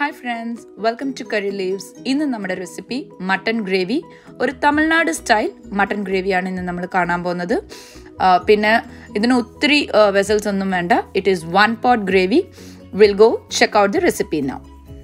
hi friends welcome to curry leaves ഇന്ന് നമ്മുടെ recipe mutton gravy ഒരു തമിഴ്നാട് സ്റ്റൈൽ മട്ടൺ ഗ്രേവിയാണ് ഇന്ന് നമ്മൾ കാണാൻ പോകുന്നത് ആ, പിന്നെ ഇതിന് ഒത്തിരി വെസൽസ് ഒന്നും വേണ്ട it is one pot gravy will go check out the recipe now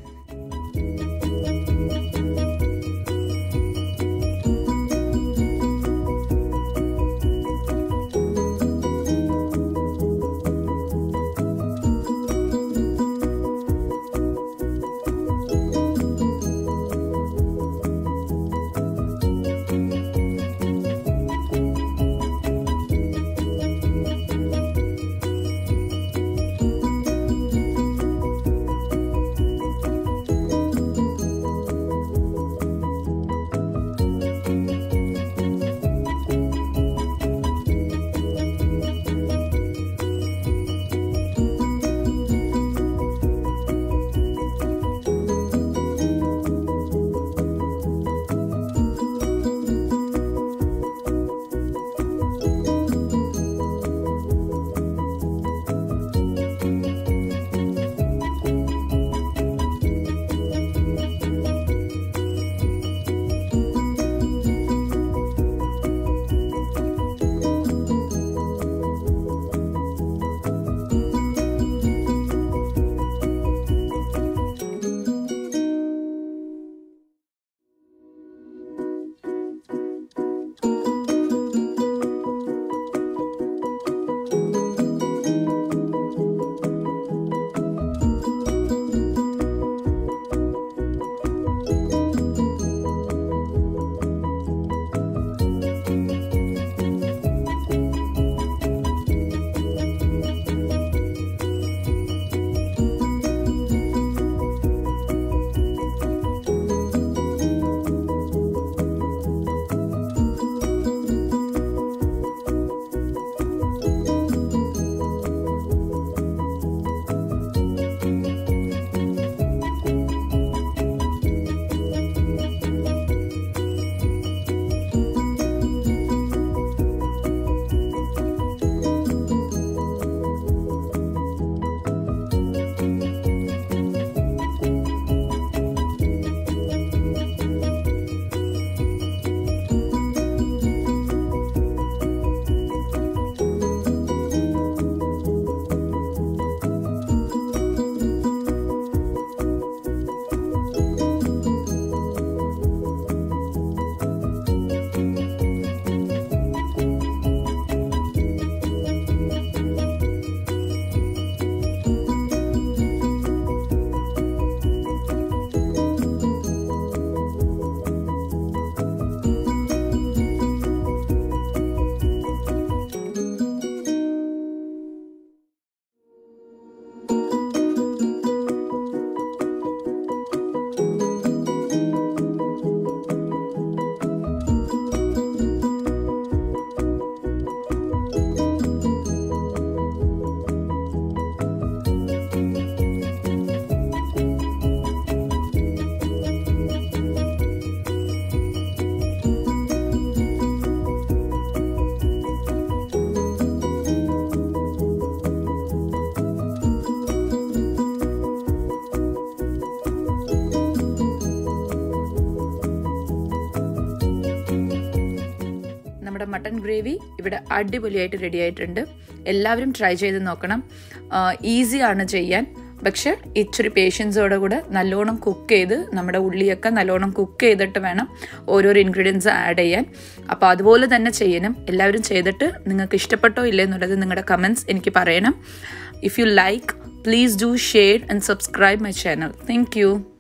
നമ്മുടെ മട്ടൺ ഗ്രേവി ഇവിടെ അടിപൊളിയായിട്ട് റെഡി ആയിട്ടുണ്ട് എല്ലാവരും ട്രൈ ചെയ്ത് നോക്കണം ഈസിയാണ് ചെയ്യാൻ പക്ഷെ ഇച്ചിരി പേഷ്യൻസോടെ കൂടെ നല്ലോണം കുക്ക് ചെയ്ത് നമ്മുടെ ഉള്ളിയൊക്കെ നല്ലോണം കുക്ക് ചെയ്തിട്ട് വേണം ഓരോരോ ഇൻഗ്രീഡിയൻസ് ആഡ് ചെയ്യാൻ അപ്പോൾ അതുപോലെ തന്നെ ചെയ്യണം എല്ലാവരും ചെയ്തിട്ട് നിങ്ങൾക്ക് ഇഷ്ടപ്പെട്ടോ ഇല്ലേ എന്നുള്ളത് നിങ്ങളുടെ കമൻസ് എനിക്ക് പറയണം if you like please do share and subscribe my channel thank U